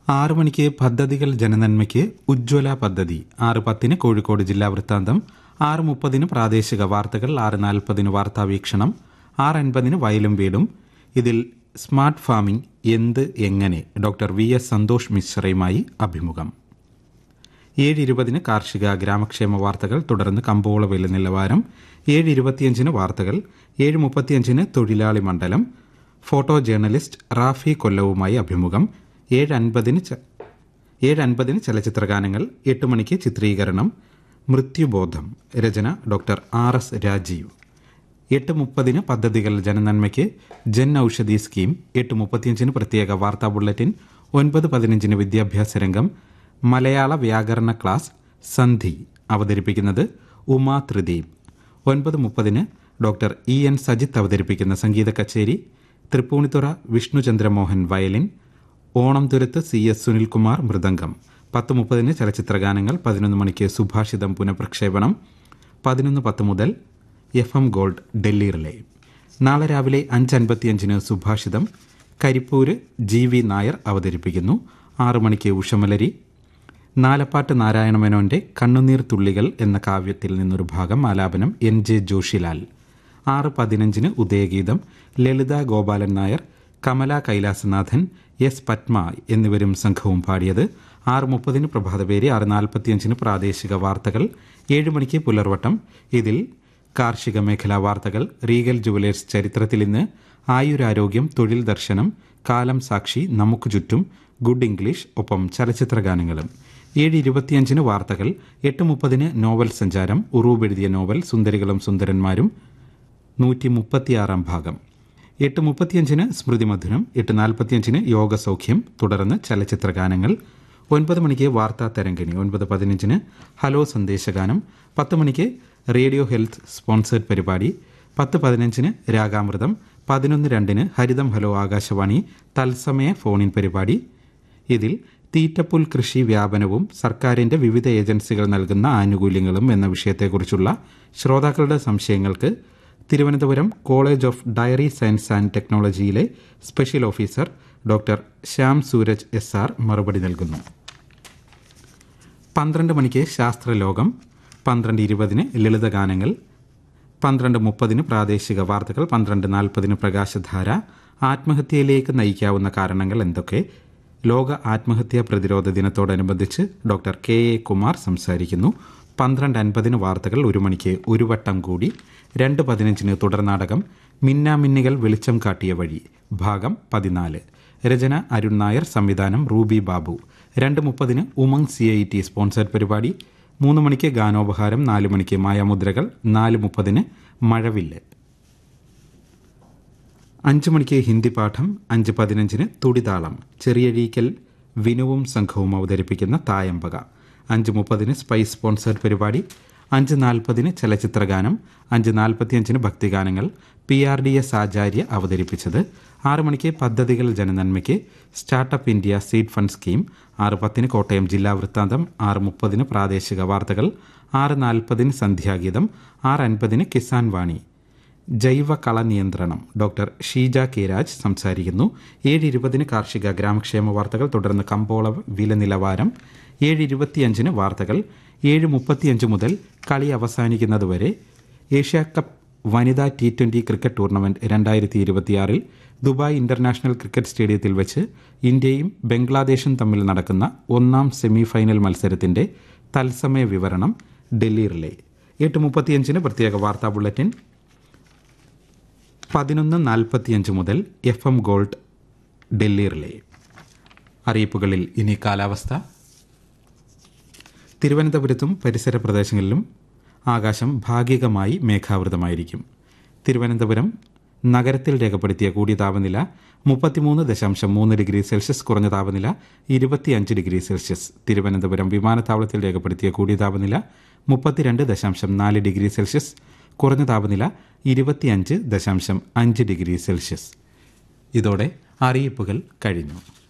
ആറു മണിക്ക് പദ്ധതികൾ ജനനന്മയ്ക്ക് ഉജ്ജ്വല പദ്ധതി ആറ് പത്തിന് കോഴിക്കോട് ജില്ലാ വൃത്താന്തം ആറ് മുപ്പതിന് പ്രാദേശിക വാർത്തകൾ ആറ് നാൽപ്പതിന് വാർത്താ വീക്ഷണം ആറ് അൻപതിന് വയലും വീടും ഇതിൽ സ്മാർട്ട് ഫാമിംഗ് എന്ത് എങ്ങനെ ഡോക്ടർ വി എസ് സന്തോഷ് മിശ്രയുമായി അഭിമുഖം ഏഴ് ഇരുപതിന് കാർഷിക ഗ്രാമക്ഷേമ വാർത്തകൾ തുടർന്ന് കമ്പോള വില നിലവാരം ഏഴ് ഇരുപത്തിയഞ്ചിന് വാർത്തകൾ ഏഴ് മുപ്പത്തിയഞ്ചിന് തൊഴിലാളി മണ്ഡലം ഫോട്ടോ ജേർണലിസ്റ്റ് റാഫി കൊല്ലവുമായി അഭിമുഖം ഏഴ് അൻപതിന് ച- ഏഴ് അൻപതിന് ചലച്ചിത്രഗാനങ്ങൾ എട്ട് മണിക്ക് ചിത്രീകരണം മൃത്യുബോധം രചന ഡോക്ടർ ആർ എസ് രാജീവ് എട്ട് മുപ്പതിന് പദ്ധതികൾ ജനനന്മയ്ക്ക് ജൻ ഔഷധി സ്കീം എട്ട് മുപ്പത്തിയഞ്ചിന് പ്രത്യേക വാർത്താ ബുള്ളറ്റിൻ ഒൻപത് പതിനഞ്ചിന് വിദ്യാഭ്യാസ രംഗം മലയാള വ്യാകരണ ക്ലാസ് സന്ധി അവതരിപ്പിക്കുന്നത് ഉമാ ത്രിദീപ് ഒൻപത് മുപ്പതിന് ഡോക്ടർ ഇ എൻ സജിത്ത് അവതരിപ്പിക്കുന്ന സംഗീത കച്ചേരി Tripunithura Vishnuchandramohan violin Onamthuruth C S Sunilkumar mridangam പത്ത് മുപ്പതിന് ചലച്ചിത്രഗാനങ്ങൾ പതിനൊന്ന് മണിക്ക് സുഭാഷിതം പുനഃപ്രക്ഷേപണം പതിനൊന്ന് പത്ത് മുതൽ F M gold Delhi relay നാളെ രാവിലെ അഞ്ച് അൻപത്തിയഞ്ചിന് സുഭാഷിതം കരിപ്പൂര് ജി വി നായർ അവതരിപ്പിക്കുന്നു ആറു മണിക്ക് ഉഷമലരി നാലപ്പാട്ട് നാരായണമേനോന്റെ കണ്ണുനീർ തുള്ളികൾ എന്ന കാവ്യത്തിൽ നിന്നൊരു ഭാഗം ആലാപനം എൻ ജെ ജോഷിലാൽ ആറ് പതിനഞ്ചിന് ഉദയഗീതം ലളിത ഗോപാലൻ നായർ കമല കൈലാസനാഥൻ എസ് പത്മ എന്നിവരും സംഘവും പാടിയത് ആറ് മുപ്പതിന് പ്രഭാതപേരി ആറ് നാൽപ്പത്തിയഞ്ചിന് പ്രാദേശിക വാർത്തകൾ ഏഴ് മണിക്ക് പുലർവട്ടം ഇതിൽ കാർഷിക മേഖലാ വാർത്തകൾ റീഗൽ ജുവലേഴ്സ് ചരിത്രത്തിൽ ഇന്ന് ആയുരാരോഗ്യം തൊഴിൽ ദർശനം കാലം സാക്ഷി നമുക്ക് ചുറ്റും ഗുഡ് ഇംഗ്ലീഷ് ഒപ്പം ചലച്ചിത്ര ഗാനങ്ങളും ഏഴ് ഇരുപത്തിയഞ്ചിന് വാർത്തകൾ എട്ട് മുപ്പതിന് നോവൽ സഞ്ചാരം ഉറൂബ് എഴുതിയ നോവൽ സുന്ദരികളും സുന്ദരന്മാരും നൂറ്റി മുപ്പത്തിയാറാം ഭാഗം എട്ട് മുപ്പത്തിയഞ്ചിന് സ്മൃതി മധുരം എട്ട് നാൽപ്പത്തിയഞ്ചിന് യോഗ സൗഖ്യം തുടർന്ന് ചലച്ചിത്ര ഗാനങ്ങൾ ഒൻപത് മണിക്ക് വാർത്താ തരംഗിണി ഒൻപത് പതിനഞ്ചിന് ഹലോ സന്ദേശഗാനം പത്ത് മണിക്ക് റേഡിയോ ഹെൽത്ത് സ്പോൺസേഡ് പരിപാടി പത്ത് പതിനഞ്ചിന് രാഗാമൃതം പതിനൊന്ന് രണ്ടിന് ഹരിതം ഹലോ ആകാശവാണി തത്സമയ ഫോണിൻ പരിപാടി ഇതിൽ തീറ്റപ്പുൽ കൃഷി വ്യാപനവും സർക്കാരിന്റെ വിവിധ ഏജൻസികൾ നൽകുന്ന ആനുകൂല്യങ്ങളും എന്ന വിഷയത്തെക്കുറിച്ചുള്ള ശ്രോതാക്കളുടെ സംശയങ്ങൾക്ക് Thiruvananthapuram college of dairy science and ടെക്നോളജിയിലെ special officer doctor Shyam Sooraj S R മറുപടി നൽകുന്നു പന്ത്രണ്ട് മണിക്ക് ശാസ്ത്രലോകം പന്ത്രണ്ട് ഇരുപതിന് ലളിതഗാനങ്ങൾ പന്ത്രണ്ട് മുപ്പതിന് പ്രാദേശിക വാർത്തകൾ പന്ത്രണ്ട് നാൽപ്പതിന് പ്രകാശധാര ആത്മഹത്യയിലേക്ക് നയിക്കാവുന്ന കാരണങ്ങൾ എന്തൊക്കെ ലോക ആത്മഹത്യാ പ്രതിരോധ ദിനത്തോടനുബന്ധിച്ച് ഡോക്ടർ കെ എ കുമാർ സംസാരിക്കുന്നു പന്ത്രണ്ട് അൻപതിന് വാർത്തകൾ ഒരു മണിക്ക് ഒരു വട്ടം കൂടി രണ്ട് പതിനഞ്ചിന് തുടർനാടകം മിന്നാമിന്നികൾ വെളിച്ചം കാട്ടിയ വഴി ഭാഗം പതിനാല് രചന അരുൺ നായർ സംവിധാനം റൂബി ബാബു രണ്ട് മുപ്പതിന് Umang C I T sponsored പരിപാടി മൂന്ന് മണിക്ക് ഗാനോപഹാരം നാല് മണിക്ക് മായാമുദ്രകൾ നാല് മുപ്പതിന് മഴവില്ല് അഞ്ച് മണിക്ക് ഹിന്ദി പാഠം അഞ്ച് പതിനഞ്ചിന് തുടിതാളം ചെറിയഴീക്കൽ വിനുവും സംഘവും അവതരിപ്പിക്കുന്ന തായമ്പക അഞ്ച് മുപ്പതിന് സ്പൈസ് സ്പോൺസേഡ് പരിപാടി അഞ്ച് നാൽപ്പതിന് ചലച്ചിത്രഗാനം അഞ്ച് നാൽപ്പത്തിയഞ്ചിന് ഭക്തിഗാനങ്ങൾ P R D S Acharya അവതരിപ്പിച്ചത് ആറ് മണിക്ക് പദ്ധതികൾ ജനനന്മയ്ക്ക് startup India seed fund scheme ആറ് പത്തിന് കോട്ടയം ജില്ലാ വൃത്താന്തം ആറ് മുപ്പതിന് പ്രാദേശിക വാർത്തകൾ ആറ് നാൽപ്പതിന് സന്ധ്യാഗീതം ആറ് അൻപതിന് കിസാൻ വാണി ജൈവ കള നിയന്ത്രണം ഡോക്ടർ ഷീജ കെ രാജ് സംസാരിക്കുന്നു ഏഴ് ഇരുപതിന് കാർഷിക ഗ്രാമക്ഷേമ വാർത്തകൾ തുടർന്ന് കമ്പോള വില നിലവാരം ഏഴ് ഇരുപത്തിയഞ്ചിന് വാർത്തകൾ ഏഴ് മുപ്പത്തിയഞ്ച് മുതൽ കളി അവസാനിക്കുന്നതുവരെ ഏഷ്യ കപ്പ് വനിതാ ടി ട്വന്റി ക്രിക്കറ്റ് ടൂർണമെന്റ് രണ്ടായിരത്തി ഇരുപത്തിയാറിൽ ദുബായ് ഇന്റർനാഷണൽ ക്രിക്കറ്റ് സ്റ്റേഡിയത്തിൽ വെച്ച് ഇന്ത്യയും ബംഗ്ലാദേശും തമ്മിൽ നടക്കുന്ന ഒന്നാം സെമി ഫൈനൽ മത്സരത്തിന്റെ തത്സമയ വിവരണം ഡൽഹി റിലേ എട്ട് മുപ്പത്തിയഞ്ചിന് പ്രത്യേക വാർത്താ ബുള്ളറ്റിൻ പതിനൊന്ന് നാൽപ്പത്തിയഞ്ച് മുതൽ F M gold Delhi relay അറിയിപ്പുകളിൽ ഇനി കാലാവസ്ഥ തിരുവനന്തപുരത്തും പരിസര പ്രദേശങ്ങളിലും ആകാശം ഭാഗികമായി മേഘാവൃതമായിരിക്കും തിരുവനന്തപുരം നഗരത്തിൽ രേഖപ്പെടുത്തിയ കൂടിയ താപനില മുപ്പത്തിമൂന്ന് ദശാംശം മൂന്ന് ഡിഗ്രി സെൽഷ്യസ് കുറഞ്ഞ താപനില ഇരുപത്തിയഞ്ച് ഡിഗ്രി സെൽഷ്യസ് തിരുവനന്തപുരം വിമാനത്താവളത്തിൽ രേഖപ്പെടുത്തിയ കൂടിയ താപനില മുപ്പത്തിരണ്ട് ദശാംശം നാല് ഡിഗ്രി സെൽഷ്യസ് കുറഞ്ഞ താപനില ഇരുപത്തിയഞ്ച് ദശാംശം അഞ്ച് ഡിഗ്രി സെൽഷ്യസ് ഇതോടെ അറിയിപ്പുകൾ കഴിഞ്ഞു